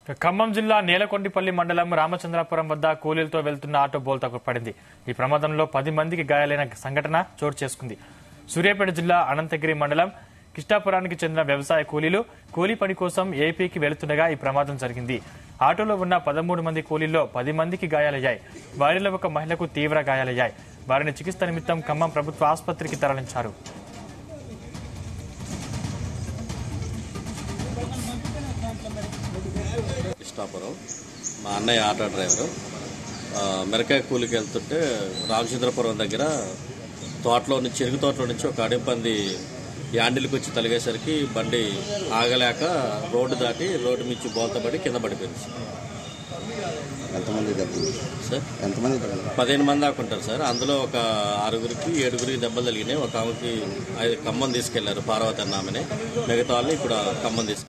ఖమ్మం జిల్లా నేలకొండిపల్లి మండలం రామచంద్రాపురం వద్ద కూలీలతో వెళ్తున్న ఆటో బోల్తాకు పడింది ఈ ప్రమాదంలో పది మందికి గాయాలైన సంఘటన చోటు చేసుకుంది సూర్యాపేట జిల్లా అనంతగిరి మండలం కిష్టాపురానికి చెందిన వ్యవసాయ కూలీలు కూలీ పని కోసం ఏపీకి వెళుతుండగా ఈ ప్రమాదం జరిగింది ఆటోలో ఉన్న పదమూడు మంది కూలీల్లో పది మందికి గాయాలయ్యాయి వారిలో ఒక మహిళకు తీవ్ర గాయాలయ్యాయి వారిని చికిత్స నిమిత్తం ఖమ్మం ప్రభుత్వ ఆసుపత్రికి తరలించారు కృష్ణాపురం మా అన్నయ్య ఆటో డ్రైవరు ఆ, మిరకాయ కూలికి వెళ్తుంటే రామచంద్రపురం దగ్గర తోటలో నుంచి చెరుకు తోటలో నుంచి ఒక అడిపంది యాండిల్కి వచ్చి తలిగేసరికి బండి ఆగలేక రోడ్డు దాటి రోడ్డు మించి బోల్తపడి కింద పడిపోయింది ఎంతమంది దెబ్బలు సార్ ఎంతమంది దెబ్బలు పదిహేను మంది దాకా ఉంటారు సార్ అందులో ఒక ఆరుగురికి ఏడుగురికి దెబ్బలు తగిలినాయి ఒక ఆమెకి ఐదు ఖమ్మం తీసుకెళ్లారు పార్వతి అన్న ఆమెని మిగతా వాళ్ళని ఇప్పుడు ఖమ్మం తీసుకెళ్లారు